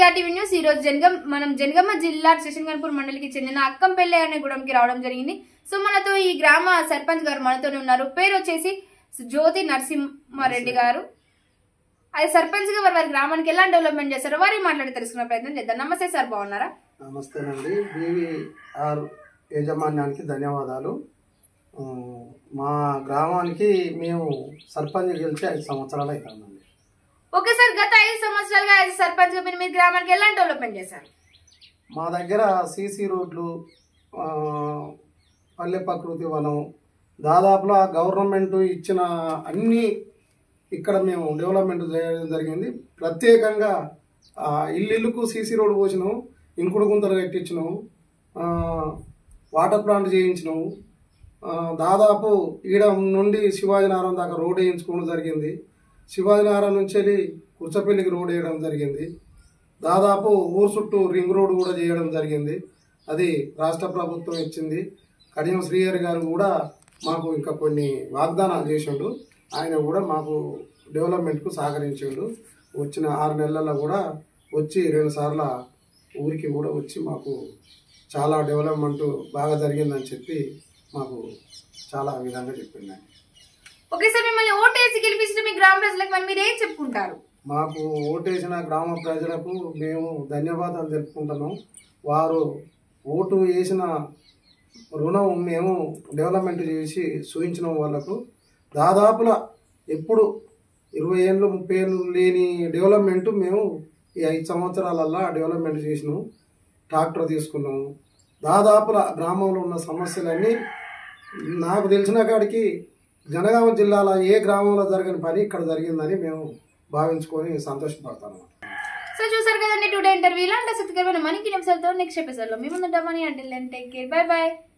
TV news ఈ రోజు జనగం మనం జనగమ్మ జిల్లా శశంగన్పూర్ మండలికి చెందిన అక్కంపల్లి అనే గూడెంకి రావడం జరిగింది సో మనతో ఈ గ్రామ సర్పంచ్ గారు మనతోనే ఉన్నారు పేరు వచ్చేసి జ్యోతి నరసింహారెడ్డి గారు అది సర్పంచ్ గా వారి వారి గ్రామానికి ఎలా డెవలప్మెంట్ చేస్తారో వారి మాట్లాడి తెలుసుకునే ప్రయత్నం చేద్దాం నమస్తే సార్ బాగున్నారా నమస్తేనండి బీవీఆర్ యాజమాన్యానికి ధన్యవాదాలు ఉమ్, మా గ్రామానికి మేము సర్పంచ్ గెలిచి ఐదు సంవత్సరాలు అవుతుందండి ఓకే సార్ గత ఐదు సంవత్సరాలుగా యాజ్ సర్పంచ్ గా మీరు మీ గ్రామానికి ఎలా డెవలప్మెంట్ చేశారు మా దగ్గర సీసీ రోడ్లు ఆ, పల్లె ప్రకృతి వనం దాదాపుగా గవర్నమెంట్ ఇచ్చిన అన్ని ఇక్కడ మేము డెవలప్మెంట్ చేయడం జరిగింది ప్రత్యేకంగా ఆ, ఇల్లుకు సీసీ రోడ్డు పోసినాము ఇంకుడు గుంతలు కట్టించినాము ఆ, వాటర్ ప్లాంట్ చేయించినాము ఆ, దాదాపు ఈడ నుండి శివాజీనగరం దాకా రోడ్ వేయించుకోవడం జరిగింది శివాజీనగరం నుంచి వెళ్ళి కుర్చపల్లికి రోడ్ వేయడం జరిగింది దాదాపు ఊరు చుట్టూ రింగ్ రోడ్ కూడా చేయడం జరిగింది అది రాష్ట్ర ప్రభుత్వం ఇచ్చింది కడియం శ్రీహరి గారు కూడా మాకు ఇంకా కొన్ని వాగ్దానాలు చేసిండు ఆయన కూడా మాకు డెవలప్మెంట్కు సహకరించిండు వచ్చిన ఆరు నెలల్లో కూడా వచ్చి రెండు సార్ల ఊరికి కూడా వచ్చి మాకు చాలా డెవలప్మెంట్ బాగా జరిగిందని చెప్పి మాకు చాలా విధంగా చెప్పింది ఆయన. ఓకే సార్ మిమ్మల్ని ఓటేసి గెలిపించిన మీ గ్రామ ప్రజలకు మరి మీరు ఏం చెప్పుకుంటారు మాకు ఓటేసిన గ్రామ ప్రజలకు మేము ధన్యవాదాలు తెలుపుకుంటున్నాం వారు ఓటు వేసిన రుణం మేము డెవలప్మెంట్ చేసి చూపించిన వాళ్ళకు దాదాపులా ఎప్పుడు ఇరవై ఏళ్ళు ముప్పై ఏళ్ళు లేని డెవలప్మెంట్ మేము ఈ ఐదు సంవత్సరాలల్లా డెవలప్మెంట్ చేసినాం ట్రాక్టర్ తీసుకున్నాము దాదాపులా గ్రామంలో ఉన్న సమస్యలన్నీ నాకు తెలిసిన కాడికి జనగామ జిల్లాలో ఏ గ్రామంలో జరిగిన పని ఇక్కడ జరిగిందని మేము భావించుకొని సంతోషపడతాను సో చూసారు కదండి టుడే ఇంటర్వ్యూలో అంటే ఆసక్తికరమైన మనకి నిమిషాలతో నెక్స్ట్ ఎపిసోడ్ లో మీ ముందు ఉంటామని అంటే టేక్ కేర్ బై బాయ్